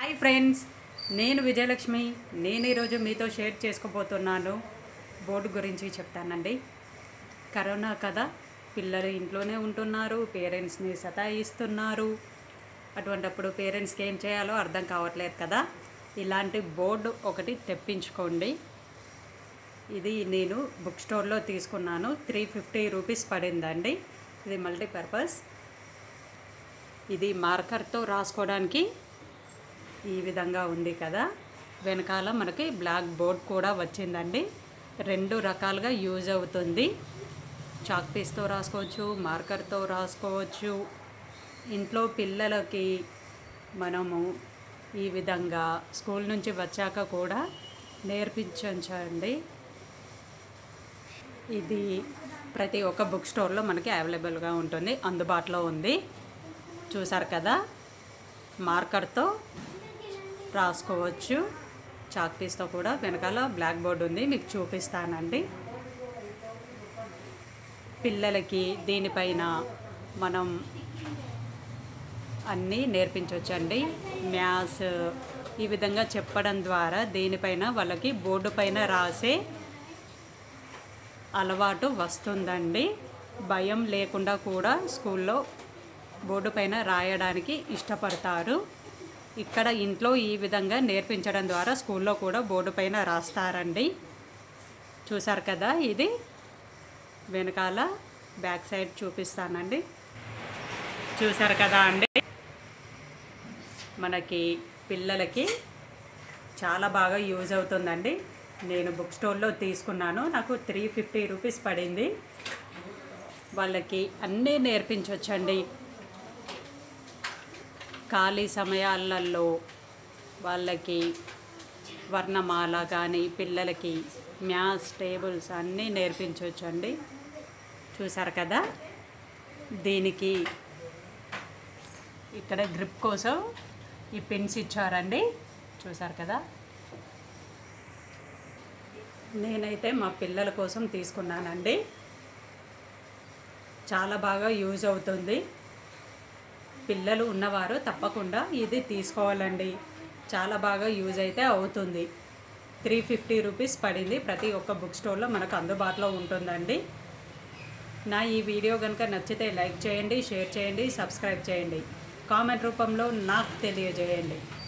hi friends నేను విజయలక్ష్మి నేను ఈరోజు మీతో షేర్ చేసుకోబోతున్నాను బోర్డు గురించి చెప్తానండి కరోనా కదా పిల్లలు ఇంట్లోనే ఉంటున్నారు పేరెంట్స్ని సతాయిస్తున్నారు అటువంటప్పుడు పేరెంట్స్కి ఏం చేయాలో అర్థం కావట్లేదు కదా ఇలాంటి బోర్డు ఒకటి తెప్పించుకోండి ఇది నేను బుక్ స్టోర్లో తీసుకున్నాను త్రీ ఫిఫ్టీ రూపీస్ పడిందండి ఇది మల్టీపర్పస్ ఇది మార్కర్తో రాసుకోవడానికి ఈ విధంగా ఉంది కదా వెనకాల మనకి బ్లాక్ బోర్డ్ కూడా వచ్చిందండి రెండు రకాలుగా యూజ్ అవుతుంది చాక్ పీస్తో రాసుకోవచ్చు మార్కర్తో రాసుకోవచ్చు ఇంట్లో పిల్లలకి మనము ఈ విధంగా స్కూల్ నుంచి వచ్చాక కూడా నేర్పించండి ఇది ప్రతి ఒక్క బుక్ స్టోర్లో మనకి అవైలబుల్గా ఉంటుంది అందుబాటులో ఉంది చూసారు కదా మార్కర్తో రాసుకోవచ్చు చాక్ పీస్తో కూడా వెనకాల బ్లాక్ బోర్డ్ ఉంది మీకు చూపిస్తానండి పిల్లలకి దీనిపైన మనం అన్నీ నేర్పించవచ్చండి మ్యాథ్స్ ఈ విధంగా చెప్పడం ద్వారా దీనిపైన వాళ్ళకి బోర్డు పైన రాసే అలవాటు వస్తుందండి భయం లేకుండా కూడా స్కూల్లో బోర్డు పైన రాయడానికి ఇష్టపడతారు ఇక్కడ ఇంట్లో ఈ విధంగా నేర్పించడం ద్వారా స్కూల్లో కూడా బోర్డు పైన రాస్తారండి చూసారు కదా ఇది వెనకాల బ్యాక్ సైడ్ చూపిస్తానండి చూసారు కదా అండి మనకి పిల్లలకి చాలా బాగా యూజ్ అవుతుందండి నేను బుక్ స్టోర్లో తీసుకున్నాను నాకు త్రీ ఫిఫ్టీ రూపీస్ పడింది వాళ్ళకి అన్నీ నేర్పించవచ్చండి ఖాళీ సమయాలలో వాళ్ళకి వర్ణమాల కానీ పిల్లలకి మ్యాథ్స్ టేబుల్స్ అన్నీ నేర్పించవచ్చండి చూసారు కదా దీనికి ఇక్కడ గ్రిప్ కోసం ఈ పెన్స్ ఇచ్చారండి చూసారు కదా నేనైతే మా పిల్లల కోసం తీసుకున్నానండి చాలా బాగా యూజ్ అవుతుంది పిల్లలు ఉన్నవారు తప్పకుండా ఇది తీసుకోవాలండి చాలా బాగా యూజ్ అయితే అవుతుంది త్రీ ఫిఫ్టీ రూపీస్ పడింది ప్రతి ఒక్క బుక్ స్టోర్లో మనకు అందుబాటులో ఉంటుందండి నా ఈ వీడియో కనుక నచ్చితే లైక్ చేయండి షేర్ చేయండి సబ్స్క్రైబ్ చేయండి కామెంట్ రూపంలో నాకు తెలియజేయండి